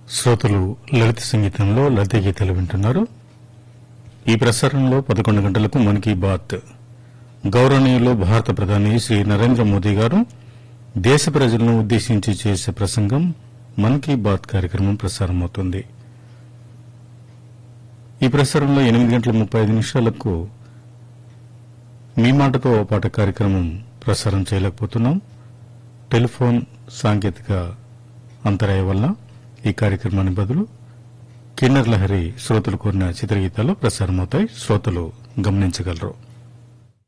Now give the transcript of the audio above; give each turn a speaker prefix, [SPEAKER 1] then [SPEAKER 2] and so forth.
[SPEAKER 1] శ్రోతలు లలిత సంగీతంలో లలిత గీతాలు వింటున్నారు ఈ ప్రసారంలో పదకొండు గంటలకు మన్ కీ బాత్ గౌరవనీయులు భారత ప్రధాని శ్రీ నరేంద్ర మోదీ గారు దేశ ప్రజలను ఉద్దేశించి చేసే ప్రసంగం మన్ కీ బాత్ కార్యక్రమం ప్రసారమవుతుంది ఈ ప్రసారంలో ఎనిమిది గంటల ముప్పై ఐదు నిమిషాలకు మీ మాటతో ఓ పాట కార్యక్రమం ప్రసారం చేయలేకపోతున్నాం టెలిఫోన్ సాంకేతిక అంతరాయ వల్ల ఈ కార్యక్రమానికి బదులు కిన్నర్ లహరి శ్రోతలు కోరిన చిత్రగీతాలు ప్రసారమవుతాయి శ్రోతలు గమనించగలరు